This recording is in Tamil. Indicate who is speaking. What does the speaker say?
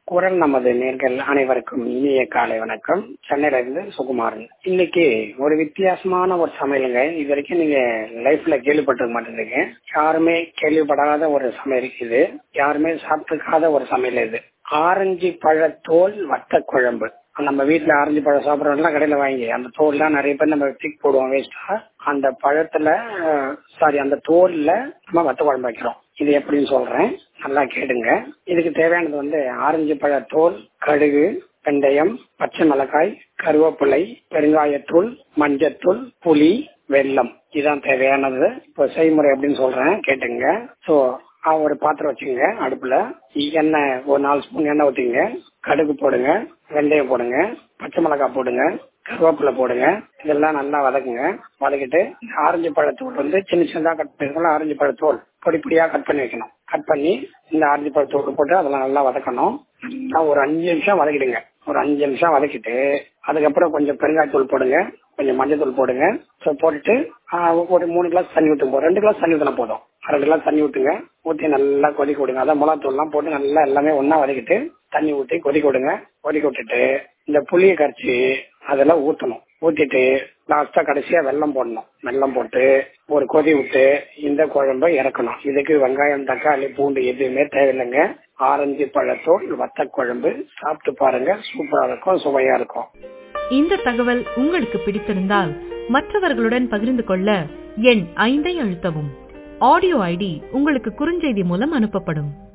Speaker 1: குரல் நமது நேர்கள் அனைவருக்கும் இனிய காலை வணக்கம் சென்னையில இருந்து சுகுமாரன் இன்னைக்கு ஒரு வித்தியாசமான ஒரு சமையலுங்க இது வரைக்கும் நீங்க லைஃப்ல கேள்விப்பட்டிருக்க மாட்டேங்க யாருமே கேள்விப்படாத ஒரு சமையல் இது யாருமே சாப்பிட்டுக்காத ஒரு சமையல் இது ஆரஞ்சு பழத்தோல் வத்த குழம்பு நம்ம வீட்டுல ஆரஞ்சு பழம் சாப்பிடறோம்லாம் கடையில வாங்கி அந்த தோல்லாம் நிறைய பேர் நம்ம தூக்கி போடுவோம் வேஸ்டா அந்த பழத்துல சாரி அந்த தோல்ல நம்ம வத்த குழம்பு வைக்கிறோம் இது எப்படின்னு சொல்றேன் நல்லா கேடுங்க இதுக்கு தேவையானது வந்து ஆரஞ்சு பழ தோல் கடுகு வெந்தயம் பச்சை மிளகாய் கருவேப்பிலை பெருங்காயத்தூள் மஞ்சத்தூள் புளி வெல்லம் இதான் தேவையானது இப்போ செய்முறை அப்படின்னு சொல்றேன் கேட்டுங்க சோ ஒரு பாத்திரம் வச்சுங்க அடுப்புல எண்ணெய் ஒரு நாலு ஸ்பூன் எண்ணெய் ஊற்றிங்க கடுகு போடுங்க வெந்தயம் போடுங்க பச்சை மிளகாய் போடுங்க கருவேப்பிலை போடுங்க இதெல்லாம் நல்லா வதக்குங்க வதக்கிட்டு ஆரஞ்சு பழத்தோல் வந்து சின்ன சின்னதா கட் பண்ணிருக்கோம் ஆரஞ்சு பழத்தோல் பொடி பொடியா கட் பண்ணி வைக்கணும் கட் பண்ணி இந்த ஆரஞ்சு பழத்தோல் போட்டு அதெல்லாம் நல்லா வதக்கணும் ஒரு அஞ்சு நிமிஷம் வதக்கிடுங்க ஒரு அஞ்சு நிமிஷம் வதக்கிட்டு அதுக்கப்புறம் கொஞ்சம் பெருங்காயத்தூள் போடுங்க கொஞ்சம் மஞ்சள் போடுங்க ஸோ போட்டுட்டு ஒரு மூணு கிளாஸ் தண்ணி ஊற்றுங்க ரெண்டு கிளாஸ் தண்ணி ஊற்றினா போதும் ரெண்டு கிளாஸ் தண்ணி ஊற்றுங்க ஊற்றி நல்லா கொதிக்க விடுங்க அதான் மிளகாத்தூள்லாம் போட்டு நல்லா எல்லாமே ஒன்றா வதக்கிட்டு தண்ணி ஊற்றி கொதிக்க விடுங்க கொதிக்க விட்டுட்டு இந்த புளியை கரைச்சி அதெல்லாம் ஊற்றணும் ஊற்றிட்டு லாஸ்டா கடைசியா வெல்லம் போடணும் வெல்லம் போட்டு ஒரு கொதி விட்டு இந்த குழம்பை இறக்கணும் இதுக்கு வெங்காயம் தக்காளி பூண்டு எதுவுமே தேவையில்லைங்க ஆரஞ்சு பழத்தோல் வத்த குழம்பு சாப்பிட்டு பாருங்க சூப்பரா இருக்கும் சுவையா இருக்கும்
Speaker 2: இந்த தகவல் உங்களுக்கு பிடித்திருந்தால் மற்றவர்களுடன் பகிர்ந்து கொள்ள எண் ஐந்தை அழுத்தவும் ஆடியோ ஐடி உங்களுக்கு குறுஞ்செய்தி மூலம் அனுப்பப்படும்